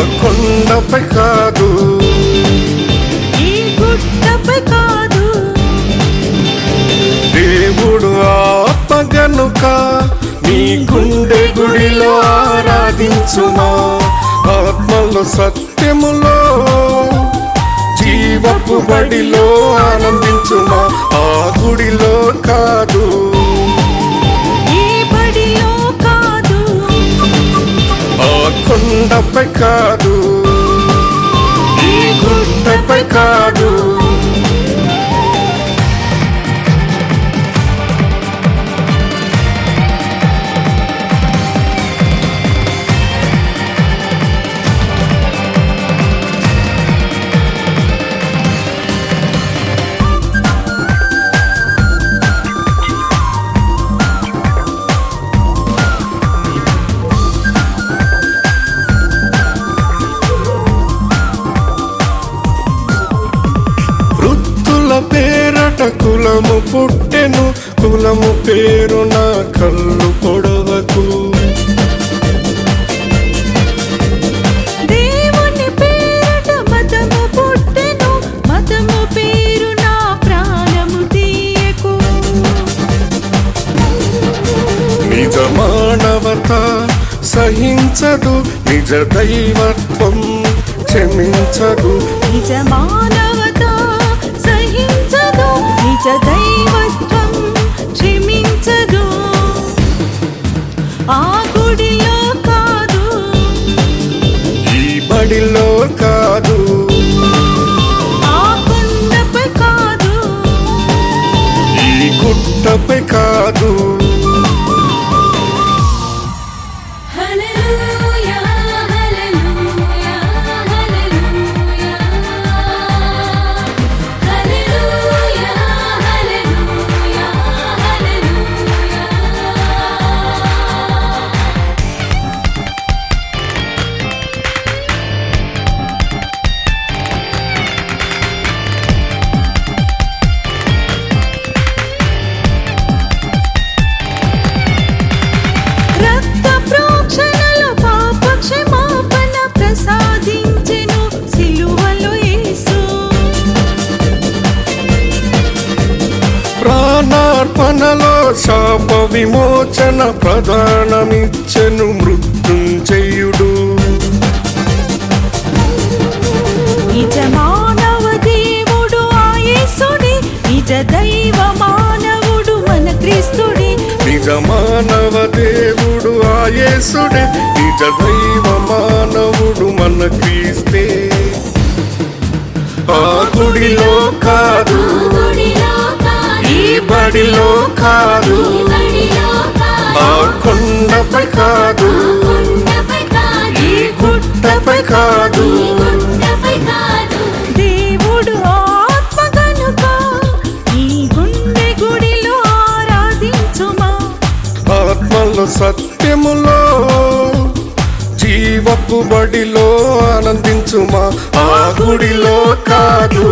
కొండపై కాదు ఈ గుట్టపై కాదు దేవుడు ఆపగనుక నీ గుండె గుడిలో ఆరాధించుమా ఆత్మలో సత్యములో జీవపు బడిలో ఆనందించుమా ఆ గుడిలో కాదు ఈ బడిలో కాదు ఆ కొండపై కాదు ఈ గుట్టపై కాదు వృత్తుల పేరట కులము పుట్టెను కులము పేరు నా కళ్ళు పొడవకు దేవుని పేరట మతము పుట్టెను మతము పేరు నా ప్రాణము తీయకు నిజ మానవత సహించదు నిజ దైవత్వం క్షమించదు నిజ మానవత సహించదు నిజ దైవత్వం క్షమించదు ఆ గుడిలో కాదు ఈ బడిలో కాదు ఆ కొండపై కాదు ఈ గుట్టపై కాదు హల్లెలూయా హల్లెలూయా హల్లెలూయా హల్లెలూయా హల్లెలూయా హల్లెలూయా రక్త ప్రోక్షణలో పాప క్షమాపణ ప్రసాదించెను సిలువలో యేసు ప్రాణార్పణలో శాప విమోచన ప్రధానమిచ్చెను మృత్యుంజయుడు నిజ మానవ దేవుడు ఆ యేసుడి నిజ దైవ మానవుడు మన క్రీస్తుడి నిజ మానవ దేవుడు ఆ యేసుడే నిజ దైవ మానవుడు మన క్రీస్తే ఆ గుడిలో కాదు ఈ బడిలో కాదు ఆ కొండపై కాదు ఈ గుట్టపై కాదు దేవుడు ఆత్మ గనుక ఈ గుండె గుడిలో ఆరాధించుమా ఆత్మలో సత్యములో జీవపు బడిలో ఆనందించుమా ఆ గుడిలో కాదు